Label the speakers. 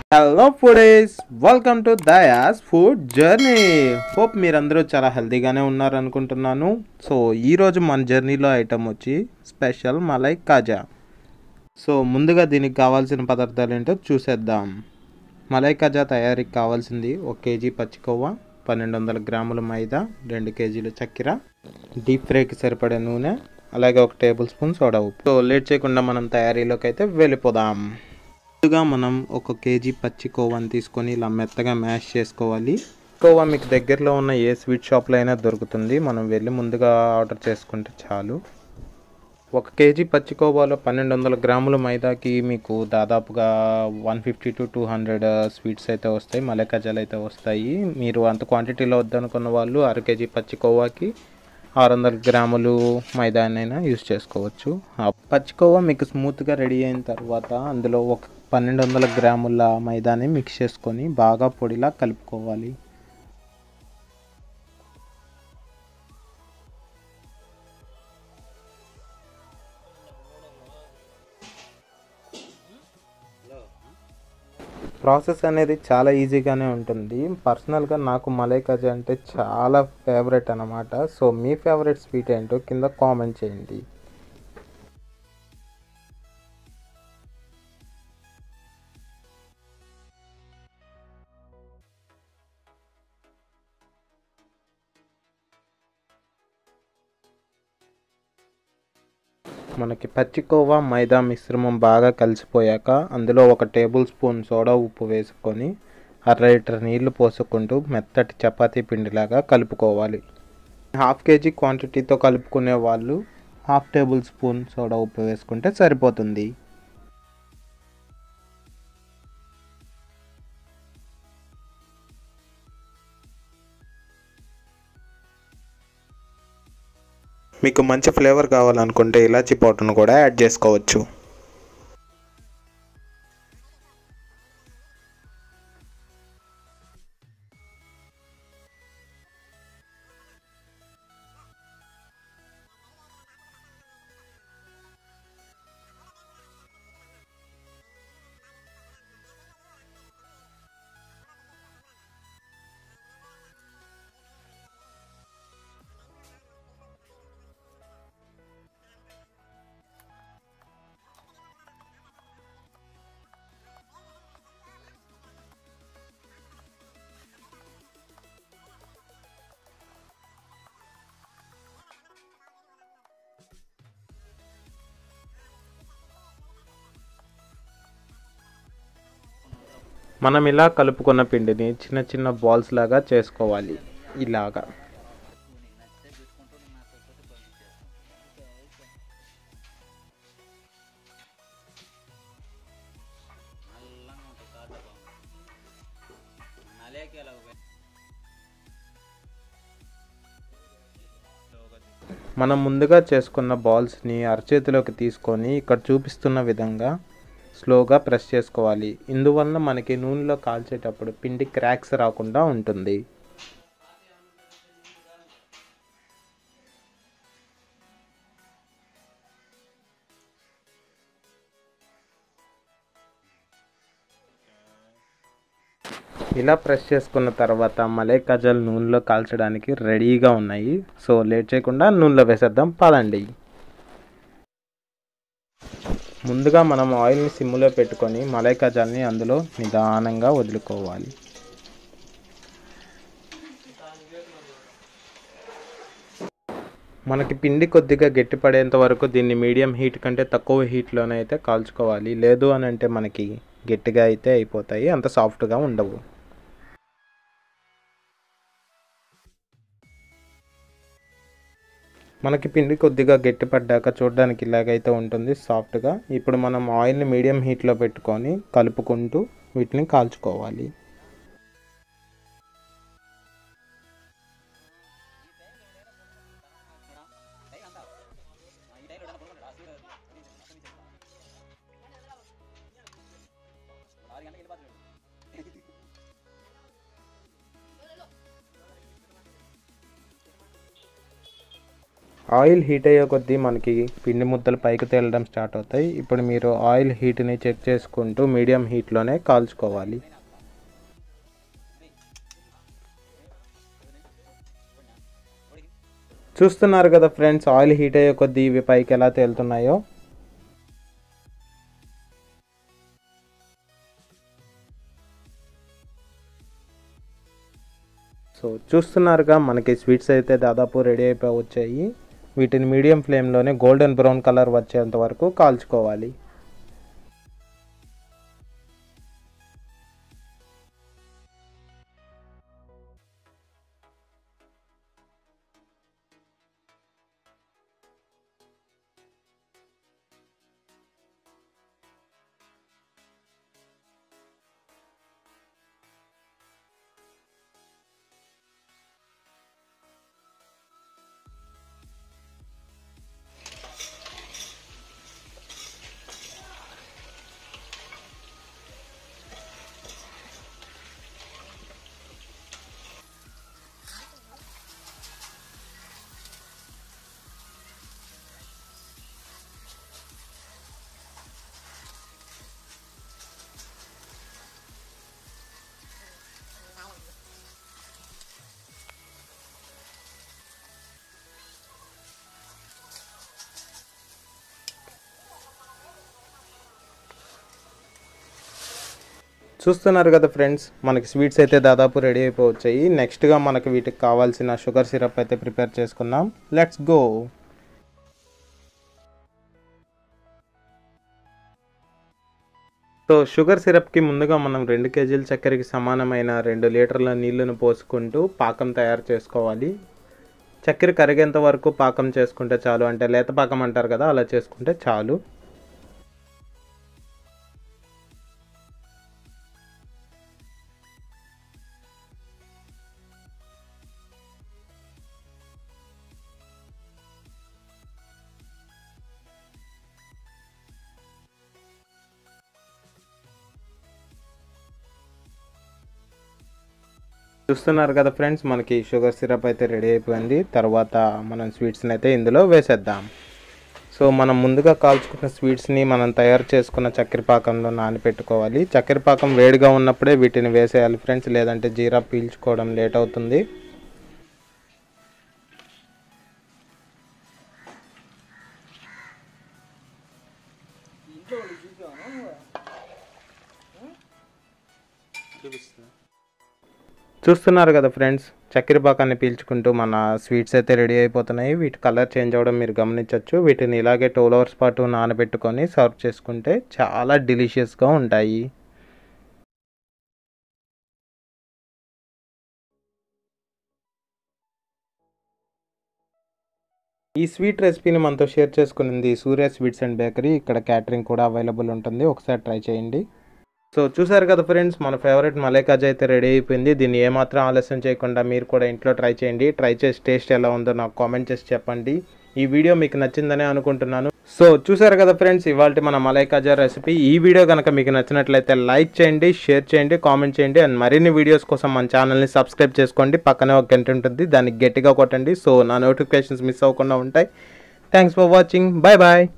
Speaker 1: hello foodies welcome to Daya's food journey hope మీరందరూ చాలా హెల్తీగానే ఉన్నారనుకుంటున్నాను so ఈరోజు మన జర్నీలో ఐటమ్ వచ్చి స్పెషల్ మలై కాజా సో ముందుగా దీనికి కావాల్సిన పదార్థాలు ఏంటో చూసేద్దాం మలై కాజా తయారీకి కావాల్సింది ఒక కేజీ పచ్చికొవ్వ పన్నెండు వందల గ్రాముల మైదా రెండు కేజీలు చక్కెర డీప్ ఫ్రైకి సరిపడే నూనె అలాగే ఒక టేబుల్ స్పూన్ సోడా ఉప్పు సో లేట్ చేయకుండా మనం తయారీలోకి అయితే వెళ్ళిపోదాం ముందుగా మనం ఒక కేజీ పచ్చి కోవాని తీసుకొని ఇలా మెత్తగా మ్యాష్ చేసుకోవాలి కోవా మీకు దగ్గరలో ఉన్న ఏ స్వీట్ షాప్లో అయినా దొరుకుతుంది మనం వెళ్ళి ముందుగా ఆర్డర్ చేసుకుంటే చాలు ఒక కేజీ పచ్చి కోవాలో పన్నెండు వందల గ్రాముల మైదాకి మీకు దాదాపుగా one fifty to two hundred sweets అయితే వస్తాయి మలైకజాలు అయితే వస్తాయి మీరు అంత క్వాంటిటీలో వద్దనుకున్న వాళ్ళు అర కేజీ పచ్చి కోవాకి ఆరు వందల గ్రాములు మైదానైనా యూస్ చేసుకోవచ్చు ఆ పచ్చికోవా మీకు స్మూత్గా రెడీ అయిన తర్వాత అందులో ఒక పన్నెండు వందల గ్రాముల మైదాని మిక్స్ చేసుకొని బాగా పొడిలా కలుపుకోవాలి ప్రాసెస్ అనేది చాలా ఈజీగానే ఉంటుంది పర్సనల్గా నాకు మలై కాజా అంటే చాలా ఫేవరెట్ అనమాట సో మీ ఫేవరెట్ స్వీట్ ఏంటో కింద కామెంట్ చేయండి మనకి పచ్చికోవా మైదా మిశ్రమం బాగా కలిసిపోయాక అందులో ఒక టేబుల్ స్పూన్ సోడా ఉప్పు వేసుకొని అర లీటర్ నీళ్లు పోసుకుంటూ మెత్తటి చపాతీ పిండిలాగా కలుపుకోవాలి హాఫ్ కేజీ క్వాంటిటీతో కలుపుకునే వాళ్ళు హాఫ్ టేబుల్ స్పూన్ సోడా ఉప్పు వేసుకుంటే సరిపోతుంది మీకు మంచి ఫ్లేవర్ కావాలనుకుంటే ఇలాచీ పౌడర్ను కూడా యాడ్ చేసుకోవచ్చు మనం ఇలా కలుపుకున్న పిండిని చిన్న చిన్న బాల్స్ లాగా చేసుకోవాలి ఇలాగా మనం ముందుగా చేసుకున్న బాల్స్ని అరచేతిలోకి తీసుకొని ఇక్కడ చూపిస్తున్న విధంగా స్లోగా ప్రెస్ చేసుకోవాలి ఇందువలన మనకి నూనెలో కాల్చేటప్పుడు పిండి క్రాక్స్ రాకుండా ఉంటుంది ఇలా ప్రెస్ చేసుకున్న తర్వాత మలై కజాలు నూనెలో కాల్చడానికి రెడీగా ఉన్నాయి సో లేట్ చేయకుండా నూనెలో వేసేద్దాం పదండి ముందుగా మనం ఆయిల్ని సిమ్లో పెట్టుకొని మలై కజాల్ని అందులో నిదానంగా వదులుకోవాలి మనకి పిండి కొద్దిగా గట్టిపడేంత వరకు దీన్ని మీడియం హీట్ కంటే తక్కువ హీట్లోనే అయితే కాల్చుకోవాలి లేదు అని అంటే మనకి గట్టిగా అయితే అయిపోతాయి అంత సాఫ్ట్గా ఉండవు మనకి పిండి కొద్దిగా గట్టిపడ్డాక చూడడానికి ఇలాగైతే ఉంటుంది సాఫ్ట్గా ఇప్పుడు మనం ఆయిల్ని మీడియం హీట్లో పెట్టుకొని కలుపుకుంటూ వీటిని కాల్చుకోవాలి ఆయిల్ హీట్ అయ్యే కొద్దీ మనకి పిండి ముద్దలు పైకి తేలడం స్టార్ట్ అవుతాయి ఇప్పుడు మీరు ఆయిల్ హీట్ని చెక్ చేసుకుంటూ మీడియం హీట్లోనే కాల్చుకోవాలి చూస్తున్నారు కదా ఫ్రెండ్స్ ఆయిల్ హీట్ అయ్యే కొద్దీ ఇవి పైకి ఎలా తేలుతున్నాయో సో చూస్తున్నారుగా మనకి స్వీట్స్ అయితే దాదాపు రెడీ అయిపోయి వచ్చాయి వీటిని మీడియం ఫ్లేమ్లోనే గోల్డెన్ బ్రౌన్ కలర్ వచ్చేంత వరకు కాల్చుకోవాలి చూస్తున్నారు కదా ఫ్రెండ్స్ మనకి స్వీట్స్ అయితే దాదాపు రెడీ అయిపోవచ్చాయి నెక్స్ట్గా మనకి వీటికి కావాల్సిన షుగర్ సిరప్ అయితే ప్రిపేర్ చేసుకుందాం లెట్స్ గో సో షుగర్ సిరప్కి ముందుగా మనం రెండు కేజీల చక్కెరకి సమానమైన రెండు లీటర్ల నీళ్ళను పోసుకుంటూ పాకం తయారు చేసుకోవాలి చక్కెర కరిగేంత వరకు పాకం చేసుకుంటే చాలు అంటే లేత పాకం అంటారు కదా అలా చేసుకుంటే చాలు చూస్తున్నారు కదా ఫ్రెండ్స్ మనకి షుగర్ సిరప్ అయితే రెడీ అయిపోయింది తర్వాత మనం స్వీట్స్ని అయితే ఇందులో వేసేద్దాం సో మనం ముందుగా కాల్చుకున్న స్వీట్స్ని మనం తయారు చేసుకున్న చక్కెర పాకంలో నానబెట్టుకోవాలి చక్కెర పాకం వేడిగా ఉన్నప్పుడే వీటిని వేసేయాలి ఫ్రెండ్స్ లేదంటే జీరా పీల్చుకోవడం లేట్ అవుతుంది చూస్తున్నారు కదా ఫ్రెండ్స్ చక్కెర పాకాన్ని పీల్చుకుంటూ మన స్వీట్స్ అయితే రెడీ అయిపోతున్నాయి వీటి కలర్ చేంజ్ అవ్వడం మీరు గమనించవచ్చు వీటిని ఇలాగే ట్వెల్వ్ అవర్స్ పాటు నానబెట్టుకొని సర్వ్ చేసుకుంటే చాలా డెలిషియస్గా ఉంటాయి ఈ స్వీట్ రెసిపీని మనతో షేర్ చేసుకునింది సూర్య స్వీట్స్ అండ్ బేకరీ ఇక్కడ క్యాటరింగ్ కూడా అవైలబుల్ ఉంటుంది ఒకసారి ట్రై చేయండి సో చూసారు కదా ఫ్రెండ్స్ మన ఫేవరెట్ మలై కాజా అయితే రెడీ అయిపోయింది దీన్ని ఏమాత్రం ఆలస్యం చేయకుండా మీరు కూడా ఇంట్లో ట్రై చేయండి ట్రై చేసి టేస్ట్ ఎలా ఉందో నాకు కామెంట్ చేసి చెప్పండి ఈ వీడియో మీకు నచ్చిందనే అనుకుంటున్నాను సో చూసారు కదా ఫ్రెండ్స్ ఇవాళ మన మలై కాజా రెసిపీ ఈ వీడియో కనుక మీకు నచ్చినట్లయితే లైక్ చేయండి షేర్ చేయండి కామెంట్ చేయండి అండ్ మరిన్ని వీడియోస్ కోసం మన ఛానల్ని సబ్స్క్రైబ్ చేసుకోండి పక్కనే ఒక గంట ఉంటుంది దానికి గట్టిగా కొట్టండి సో నా నోటిఫికేషన్స్ మిస్ అవ్వకుండా ఉంటాయి thanks for watching bye bye